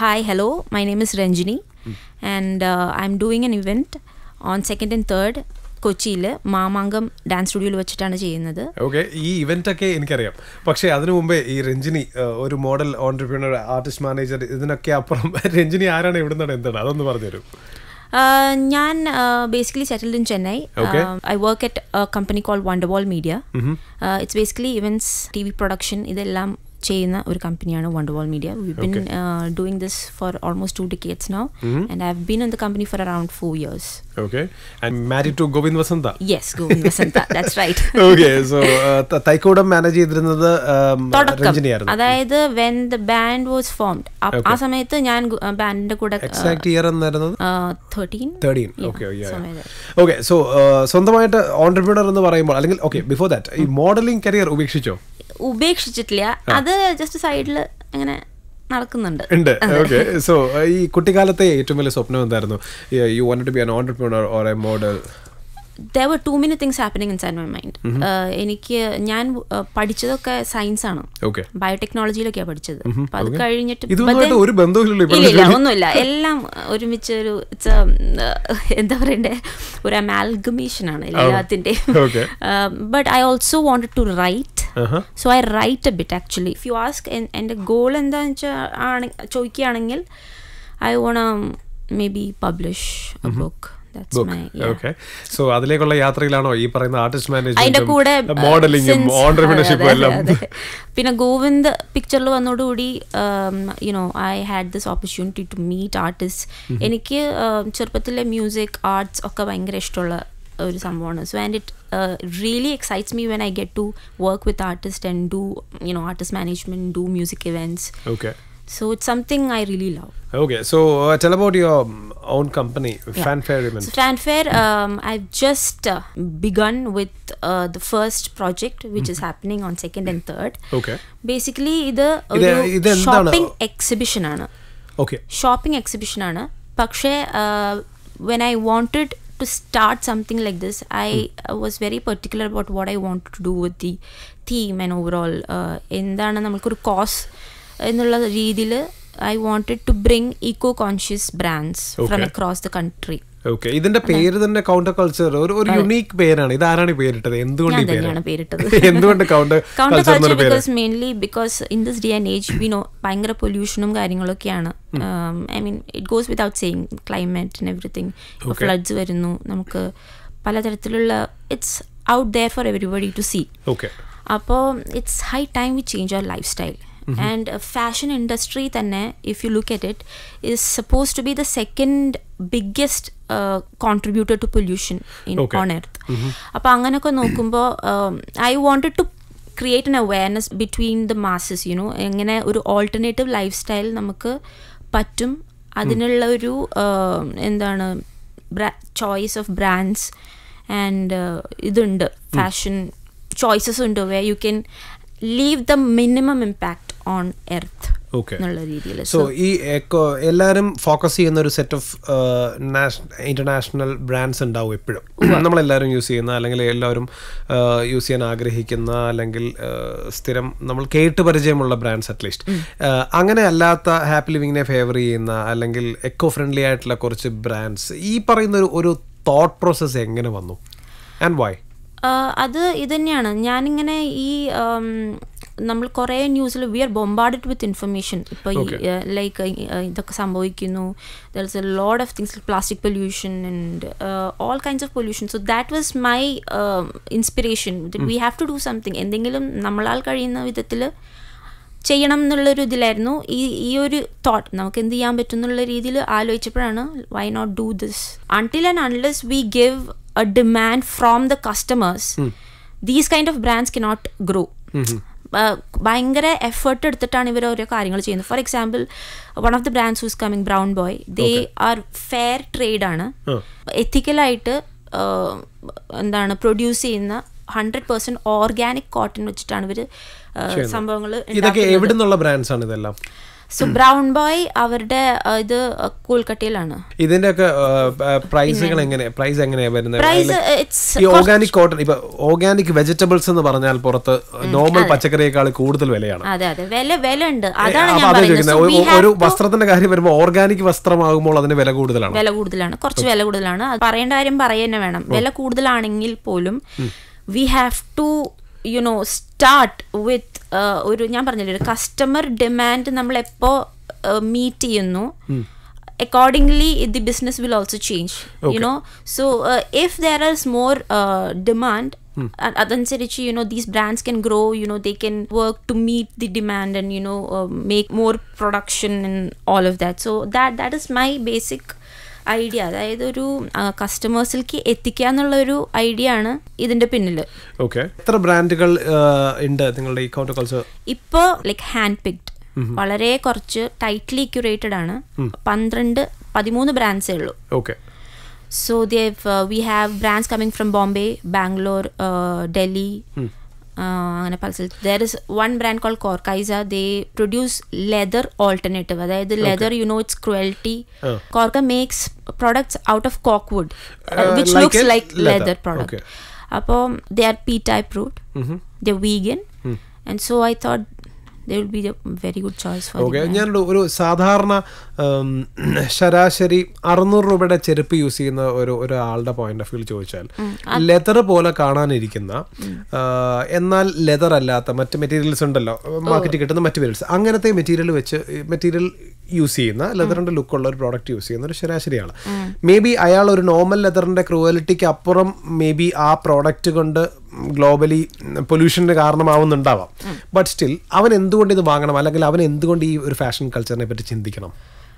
hi, hello. My name is Ranjini, and uh, I'm doing an event on second and third കൊച്ചിയിൽ Mamankam dance സ്റ്റുഡിയോയിൽ വെച്ചിട്ടാണ് ചെയ്യുന്നത് okay ഈ event ഒക്കെ എനിക്കറിയാം പക്ഷേ അതിനു മുമ്പേ ഈ രഞ്ജിനി ആ, ഒരു മോഡൽ ഓൺടർപ്രീനർ ആർട്ടിസ്റ്റ് മാനേജർ ഇതിനൊക്കെ അപ്പുറം രഞ്ജിനി ആരാണ് എവിടെ നിന്നാണ് എന്താണ് അതൊന്ന് പറഞ്ഞുതരൂ Uh, ഞാൻ basically settled in Chennai Okay. I work at company call Wonderball media it's basically events T V production ഇതെല്ലാം ചെയ്യുന്ന ഒരു കമ്പനിയാണ് Wonderball media we been doing this for almost two decades now and I have been in the company for around four years okay and married to Govind Vasantha yes Govind Vasantha that's right okay so Thaikkudam manage ചെയ്തിരുന്നത് um, തുടക്കം രഞ്ജിനിയായിരുന്നു അതായത് when the band was formed ആ സമയത്ത് ഞാൻ ബാൻഡിന്റെ കൂടെ exact year എന്നായിരുന്നത് thirteen thirteen okay somewhere okay so സ്വന്തമായിട്ട് ഓൺടർപ്രീനർ എന്ന് പറയുമ്പോൾ അല്ലെങ്കിൽ ഓക്കെ ബിഫോർ ദാറ്റ് ഈ മോഡലിംഗ് കരിയർ ഉപേക്ഷിച്ചോ ഉപേക്ഷിച്ചിട്ടില്ല അത് ജസ്റ്റ് സൈഡിൽ അങ്ങനെ നടക്കുന്നുണ്ട് ഉണ്ട് ഓക്കെ സോ ഈ കുട്ടിക്കാലത്തെ ഏറ്റവും വലിയ സ്വപ്നം എന്തായിരുന്നു you want to be an entrepreneur or a model there were too many things happening inside my mind എനിക്ക് ഞാൻ uh, പഠിച്ചതൊക്കെ സയൻസ് ആണ് ഓക്കെ ബയോടെക്നോളജിയിലൊക്കെയാണ് പഠിച്ചത് അപ്പൊ അത് കഴിഞ്ഞിട്ട് but ഇതൊന്നുമായിട്ട് then- ഒരു ബന്ധവുമില്ലല്ലോ ഇപ്പോൾ ഇല്ല ഇല്ല ഒന്നുമില്ല എല്ലാം ഒരുമിച്ച് ഒരു it's a, uh, എന്താ പറയണ്ടേ ഒരു അമാൽഗമേഷൻ ആണ് എല്ലാത്തിന്റെ Okay. But I also wanted to write so I write a bit actually if you ask എൻ്റെ ഗോൾ എന്താണെന്ന് വെച്ചാൽ ആണ് ചോദിക്കുകയാണെങ്കിൽ I wanna maybe publish a book that's my okay so അതിലേക്കുള്ള യാത്രയിലാണോ ഈ പറയുന്ന ആർട്ടിസ്റ്റ് അതിന്റെ കൂടെ മാനേജ്മെന്റും മോഡലിംഗും since- ഓണ്ടർപ്രീനർഷിപ്പും അതെ, എല്ലാം അതെ, അതെ. പിന്നെ ഗോവിന്ദ് പിക്ചറിൽ വന്നതോടുകൂടി you know I had this opportunity to meet artist എനിക്ക് um, ചെറുപ്പത്തിലെ മ്യൂസിക് ആർട്സ് ഒക്കെ ഭയങ്കര ഇഷ്ടമുള്ള ഒരു സംഭവമാണ് so and it really excites me when I get to work with artist and do you know artist management do music events okay so it's something I really love okay so tell about your own company fanfare So event fanfare, um, I've just uh, begun with uh, the first project, which is happening on second and third. Okay basically ഇത് ഇത് ഒരു ഇതെന്താണ്? Shopping exhibition ആണ് okay shopping exhibition ആണ് പക്ഷേ when I wanted to start something like this I was very particular about what I want to do with the theme and overall എന്താണ് നമുക്കൊരു cause എന്നുള്ള രീതിയിൽ I wanted to bring eco conscious brands from Okay. Across the country okay ഇതിന്റെ പേര് തന്നെ counter culture ഒരു ഒരു unique പേരാണ് ഇത് ആരാണ് ഈ പേരിട്ടത് എന്തുകൊണ്ട് ഞാൻ ഈ പേര് തന്നെയാണ് പേരിട്ടത് എന്തുകൊണ്ട് കൗണ്ടർ കൗണ്ടർ കൾച്ചർ കൾച്ചർ എന്നൊരു പേര് because mainly because in this day and age we know ഭയങ്കര പൊല്യൂഷനും കാര്യങ്ങളൊക്കെയാണ് I mean it goes without saying climate and everything floods വരുന്നു നമുക്ക് പലതരത്തിലുള്ള it's out there for everybody to see okay അപ്പോൾ it's high time we change our lifestyle and fashion industry തന്നെ if you look at it is suppose to be the second biggest contributor to pollution in Okay. On earth അപ്പോൾ അങ്ങനെയൊക്കെ നോക്കുമ്പോൾ I wanted to create an awareness between the masses you know എങ്ങനെ ഒരു alternative life style നമുക്ക് പറ്റും അതിനുള്ള ഒരു uh, എന്താണ് ചോയ്സ് ഓഫ് ബ്രാൻഡ്സ് ആൻഡ് ഇതുണ്ട് ഫാഷൻ ചോയ്സസ് ഉണ്ട് way you can leave the minimum impact on earth Okay. എന്നുള്ള രീതിയിൽ സോ ഈ എക്കോ എല്ലാവരും ഫോക്കസ് ചെയ്യുന്ന ഒരു സെറ്റ് ഓഫ് ഇന്റർനാഷണൽ ബ്രാൻഡ്സ് ഉണ്ടാവും എപ്പോഴും നമ്മളെല്ലാവരും യൂസ് ചെയ്യുന്ന അല്ലെങ്കിൽ എല്ലാവരും യൂസ് ചെയ്യാൻ ആഗ്രഹിക്കുന്ന അല്ലെങ്കിൽ ആ, സ്ഥിരം നമ്മൾ കേട്ട് പരിചയമുള്ള ബ്രാൻഡ്സ് അറ്റ്ലീസ്റ്റ് അങ്ങനെ അല്ലാത്ത ഹാപ്പി ലിവിങ്ങിനെ ഫേവർ ചെയ്യുന്ന അല്ലെങ്കിൽ എക്കോ ഫ്രണ്ട്ലി ആയിട്ടുള്ള കുറച്ച് ബ്രാൻഡ്സ് ഈ പറയുന്ന ഒരു ഒരു തോട്ട് പ്രോസസ്സ് എങ്ങനെ വന്നു ആൻഡ് വൈ ആഹ് അത് ഇതന്നെയാണ് ഞാനിങ്ങനെ ഈ ആം, നമ്മൾ കുറേ ന്യൂസിൽ we are bombarded with information ഇപ്പോൾ ഈ ലൈക്ക് ഇതൊക്കെ സംഭവിക്കുന്നു there is a lot of things plastic pollution and all kinds of pollution so that was my inspiration we have to do something എന്തെങ്കിലും നമ്മളാൽ കഴിയുന്ന വിധത്തിൽ ചെയ്യണം എന്നുള്ളൊരു ഇതിലായിരുന്നു ഈ ഈ ഒരു തോട്ട് നമുക്ക് എന്ത് ചെയ്യാൻ പറ്റും എന്നുള്ള രീതിയിൽ ആലോചിച്ചപ്പോഴാണ് why not do this until and unless we give a demand from the customers these kind of brands can not grow ഭയങ്കര എഫേർട്ട് എടുത്തിട്ടാണ് ഇവർ ഓരോ കാര്യങ്ങൾ ചെയ്യുന്നത് for example one of the brands who's coming Brown Boy they are fair trade ആണ് എത്തിക്കലായിട്ട് എന്താണ് produce ചെയ്യുന്ന ഹൺഡ്രഡ് പെർസെന്റ് ഓർഗാനിക് കോട്ടൺ വെച്ചിട്ടാണ് ഇവർ സംഭവങ്ങൾ ഇതൊക്കെ എവിടെ നിന്നുള്ള ബ്രാൻഡ്സ് ആണ് ഇതെല്ലാം സോ ബ്രൗൺ ബോയ് അവരുടെ uh, ഇത് uh, കൊൽക്കട്ടയിലാണ് ഇതിന്റെ ഒക്കെ പ്രൈസുകൾ എങ്ങനെ പ്രൈസ് എങ്ങനെയാ വരുന്നത് പ്രൈസ് Like, ഇറ്റ്സ് ഈ ഓർഗാനിക് കോട്ടൺ ഇപ്പൊ ഓർഗാനിക് വെജിറ്റബിൾസ് എന്ന് പറഞ്ഞാൽ പുറത്ത് നോർമൽ പച്ചക്കറിയേക്കാൾ കൂടുതൽ വിലയാണ് അതെ അതെ വില വില ഉണ്ട് അതാണ് അപ്പൊ ഞാൻ അതാ പറയുന്നത് ചോദിക്കുന്നത് So ഒരു- we have ഒരു to- വസ്ത്രത്തിന്റെ കാര്യം വരുമ്പോൾ ഓർഗാനിക് വസ്ത്രമാകുമ്പോൾ അതിന് വില കൂടുതലാണ് വില കൂടുതലാണ് കുറച്ച് വില കൂടുതലാണ് അത് പറയേണ്ട കാര്യം പറയുക തന്നെ വേണം വില കൂടുതലാണെങ്കിൽ പോലും we have to you know start with ഒരു ഞാൻ പറഞ്ഞില്ലേ ഒരു കസ്റ്റമർ ഡിമാൻഡ് നമ്മൾ എപ്പോ മീറ്റ് ചെയ്യുന്നു accordingly the business will also change you know so if there is more demand അതനുസരിച്ച് you know these brands can grow you know they can work to meet the demand and you know make more production and all of that so that that is my basic idea അതായത് ഒരു കസ്റ്റമേഴ്സിലേക്ക് എത്തിക്കുക എന്നുള്ള ഒരു idea ആണ് ഇതിന്റെ പിന്നിൽ okay എത്ര ബ്രാൻഡുകൾ ഉണ്ട് നിങ്ങളുടെ ഈ കൗണ്ടർ കൾച്ചർ ഇപ്പോൾ ലൈക്ക് ഹാൻഡ് പിക്ഡ് വളരെ കുറച്ച് ടൈറ്റ്ലി ക്യൂറേറ്റഡ് ആണ് പന്ത്രണ്ട് പതിമൂന്ന് ബ്രാൻഡ്സേ ഉള്ളൂ okay so there we have brands coming from Bombay Bangalore Delhi അങ്ങനെ പല സ്ഥലത്ത് there is one brand called Corkaisa they produce leather alternative അതായത് leather you know it's cruelty കോർക്ക മേക്സ് പ്രൊഡക്ട്സ് ഔട്ട് ഓഫ് കോക്ക് wood which like looks a like leather. Leather product Okay. അപ്പോൾ they are P type root the vegan and so I thought they will be a very good choice for okay ഞാനൊരു ഒരു സാധാരണ ഉം, ശരാശരി അറുന്നൂറ് രൂപയുടെ ചെരുപ്പ് യൂസ് ചെയ്യുന്ന ഒരു ഒരാളുടെ പോയിന്റ് ഓഫ് വ്യൂ ചോദിച്ചാൽ ലെതർ പോലെ കാണാനിരിക്കുന്ന ആ, എന്നാൽ ലെതർ അല്ലാത്ത മറ്റ് മെറ്റീരിയൽസ് ഉണ്ടല്ലോ മാർക്കറ്റിൽ കിട്ടുന്ന മറ്റ് മെറ്റീരിയൽസ് അങ്ങനത്തെ മെറ്റീരിയൽ വെച്ച് മെറ്റീരിയൽ യൂസ് ചെയ്യുന്ന ലെതറിന്റെ ലുക്കുള്ള ഒരു പ്രോഡക്റ്റ് യൂസ് ചെയ്യുന്ന ഒരു ശരാശരി ആള് മേ ബി അയാൾ ഒരു നോർമൽ ലെതറിന്റെ ക്രൂവലിറ്റിക്ക് അപ്പുറം മേ ബി ആ പ്രോഡക്റ്റ് കൊണ്ട് ഗ്ലോബലി പൊല്യൂഷന് കാരണമാവുന്നുണ്ടാവാം ബട്ട് സ്റ്റിൽ അവൻ എന്തുകൊണ്ട് ഇത് വാങ്ങണം അല്ലെങ്കിൽ അവൻ എന്തുകൊണ്ട് ഈ ഒരു ഫാഷൻ കൾച്ചറിനെ പറ്റി ചിന്തിക്കണം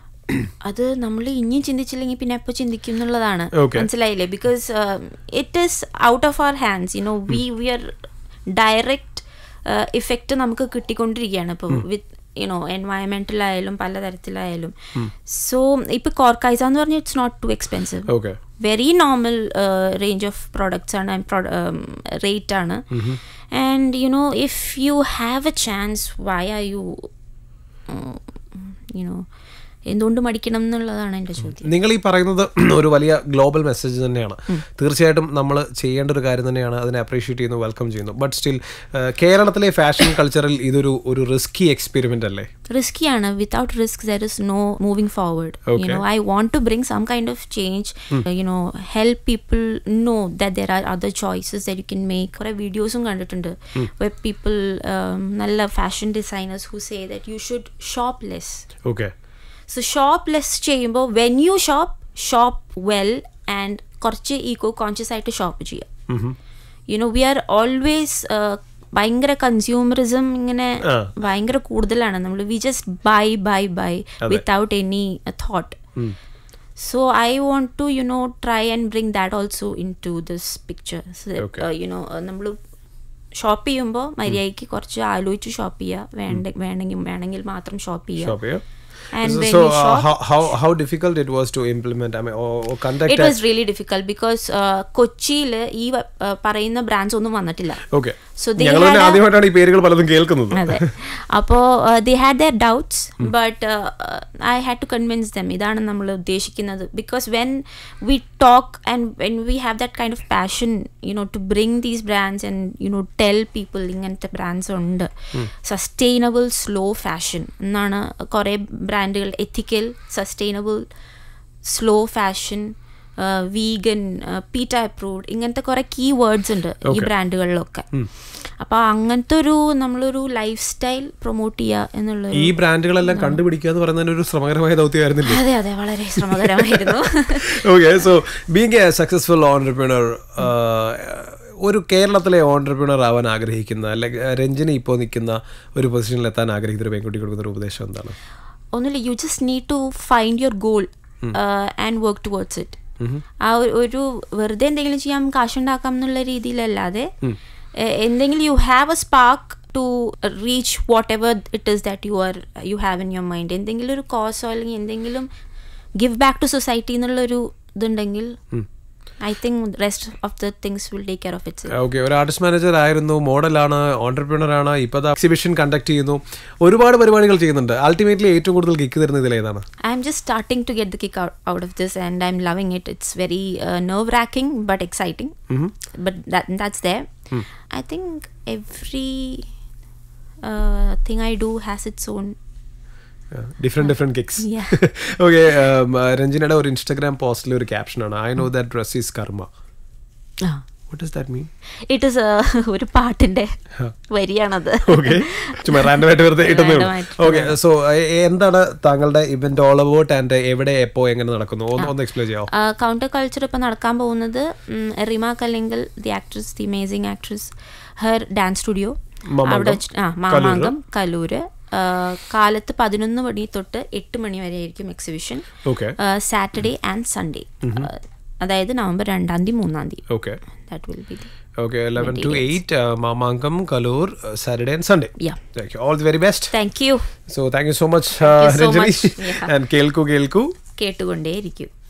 അത് നമ്മൾ ഇനിയും ചിന്തിച്ചില്ലെങ്കിൽ പിന്നെ എപ്പോൾ ചിന്തിക്കും എന്നുള്ളതാണ് Okay. മനസ്സിലായില്ലേ because it is out of our hands you know we we are direct effect നമുക്ക് കിട്ടിക്കൊണ്ടിരിക്കുകയാണ് ഇപ്പോൾ വിത്ത് യുനോ എൻവയൺമെന്റിലായാലും പലതരത്തിലായാലും സോ ഇപ്പോൾ കോർക്കൈസ എന്ന് പറഞ്ഞാൽ it's not too expensive okay very normal range of products ആണ് റേറ്റ് ആണ് and you know if you have a chance why are you you know എന്തുകൊണ്ട് മടിക്കണം എന്നുള്ളതാണ് എൻ്റെ ചോദ്യം നിങ്ങൾ ഈ പറയുന്നത് ഒരു വലിയ ഗ്ലോബൽ മെസ്സേജ് തന്നെയാണ് തീർച്ചയായിട്ടും നമ്മൾ ചെയ്യേണ്ട ഒരു കാര്യം തന്നെയാണ് അതിനെ അപ്രീഷിയേറ്റ് ചെയ്യുന്നു വെൽക്കം ചെയ്യുന്നു ബട്ട് സ്റ്റിൽ കേരളത്തിലെ ഫാഷൻ കൾച്ചറിൽ ഇതൊരു ഒരു റിസ്കി എക്സ്പെരിമെന്റ് അല്ലേ risky ആണ് without risk there is no moving forward you Okay. know i want to bring some kind of change uh, you know help people know that there are other choices that you can make കുറെ വീഡിയോസും കണ്ടിട്ടുണ്ട് where people um, നല്ല fashion designers who say that you should shop less okay so shop less ചെയ്യുമ്പോൾ when you shop shop well and കുറച്ച് eco conscious ആയിട്ട് shop ചെയ്യുക you know we are always ഭയങ്കര consumerism ഇങ്ങനെ ആ. ഭയങ്കര കൂടുതലാണ് നമ്മൾ we just buy buy buy without any thought so I want to you know try and bring that also into this picture Okay. You know നമ്മൾ shop ചെയ്യുമ്പോൾ മര്യാദയ്ക്ക് കുറച്ച് ആലോചിച്ച് ഷോപ്പ് ചെയ്യുക വേണ്ട വേണമെങ്കിൽ വേണമെങ്കിൽ മാത്രം ഷോപ്പ് ചെയ്യുക ഷോപ്പ് ചെയ്യാം And when so you uh, shop- how, how how difficult it was to implement i mean or, or conduct it a- was really difficult because കൊച്ചിയിൽ ഈ വ- ആ, പറയുന്ന ബ്രാൻഡ്സ് ഒന്നും വന്നിട്ടില്ല okay So they ഞങ്ങൾ തന്നെ had a- ആദ്യമായിട്ടാണ് ഈ പേരുകൾ പലതും കേൾക്കുന്നത് അതെ അപ്പോൾ they had their doubts but I had to convince them ഇതാണ് നമ്മൾ ഉദ്ദേശിക്കുന്നത് because when we talk and when we have that kind of passion you know to bring these brands and you know tell people ഇങ്ങനത്തെ brands ഉണ്ട് sustainable slow fashion എന്നാണ് കുറേ ബ്രാൻഡുകൾ ethical sustainable slow fashion vegan PETA approved ഇങ്ങനത്തെ കുറെ key words ഉണ്ട് ഈ Okay. ബ്രാൻഡുകളിലൊക്കെ അപ്പൊ അങ്ങനത്തെ ഒരു നമ്മളൊരു ലൈഫ് സ്റ്റൈൽ പ്രൊമോട്ട് ചെയ്യുക എന്നുള്ള ഈ ബ്രാൻഡുകളെല്ലാം കണ്ടുപിടിക്കുക എന്ന് പറയുന്നത് ഒരു ശ്രമകരമായ ദൗത്യമായിരുന്നില്ലേ അതെ അതെ വളരെ ശ്രമകരമായിരുന്നു okay so being a successful entrepreneur ഒരു കേരളത്തിലെ ഓണ്ടർപ്രണർ ആവാൻ ആഗ്രഹിക്കുന്ന അല്ലെങ്കിൽ രഞ്ജനി ഇപ്പോൾ നിൽക്കുന്ന ഒരു പൊസിഷനിൽ എത്താൻ ആഗ്രഹിക്കുന്ന ഒരു പെൺകുട്ടി കൊടുക്കുന്ന ഒരു ഉപദേശം എന്താണ് ഒന്നുമില്ല you just need to find your goal and work towards it ആ ഒരു- ഒരു വെറുതെ എന്തെങ്കിലും ചെയ്യാം കാശുണ്ടാക്കാം എന്നുള്ള രീതിയിലല്ലാതെ എ- എന്തെങ്കിലും you have a spark to reach whatever it is that you are you have in your mind എന്തെങ്കിലും ഒരു കോസോ അല്ലെങ്കിൽ എന്തെങ്കിലും ഗിവ് ബാക്ക് ടു സൊസൈറ്റി എന്നുള്ളൊരു ഇതുണ്ടെങ്കിൽ I think rest of the things will take care of it's okay ഒരു artist manager ആയിരുന്നു മോഡലാണ് entrepreneur ആണ് ഇപ്പോൾ എക്സിബിഷൻ കണ്ടക്ട് ചെയ്യുന്നു ഒരുപാട് പരിപാടികൾ ചെയ്യുന്നുണ്ട് അൾട്ടിമേറ്റ്ലി ഏറ്റവും കൂടുതൽ കിക്ക് തരുന്ന ഇതിൽ ഏതാണ് I'm just starting to get the kick out, out of this and I'm loving it. It's very uh, nerve wracking but exciting. But that that's there. I think every uh, thing I do has its own. Different different kicks Yeah. Okay രഞ്ജിനയുടെ ഒരു Instagram പോസ്റ്റിൽ ഒരു ക്യാപ്ഷനാണ് I know that dress is karma what does that mean it is ഒരു പാട്ടിന്റെ വരിയാണത് okay ചുമ്മാ റാൻഡമായിട്ട് വെറുതെ ഇട്ടുന്നേ Random ആയിട്ട് ഓക്കെ സോ എന്താണ് താങ്കളുടെ ഇവന്റ് ഓൾ അബൌട്ട് ആൻഡ് എവിടെ എപ്പോ എങ്ങനെ നടക്കുന്നു ഒന്ന് ഒന്ന് എക്സ്പ്ലെയിൻ ചെയ്യാമോ കൗണ്ടർ കൾച്ചർ ഇപ്പം നടക്കാൻ പോകുന്നത് ഉം, റിമ കല്ലെങ്കിൽ the actress the amazing actress her dance studio Mamangam, അവിടെ വെച്ച് ആ മാമാങ്കം കലൂര് ആ, കാലത്ത് പതിനൊന്ന് മണി തൊട്ട് എട്ട് മണി വരെ ആയിരിക്കും exhibition okay Saturday and Sunday അതായത് നവംബർ രണ്ടാം തീയതി മൂന്നാം തീയതി okay that will be okay eleven to eight Mamangam Kaloor Saturday and Sunday Yeah. All the very best thank you so thank you so much you so Ranjini much. Yeah. And കേൾക്കൂ കേൾക്കൂ കേട്ടുകൊണ്ടേയിരിക്കും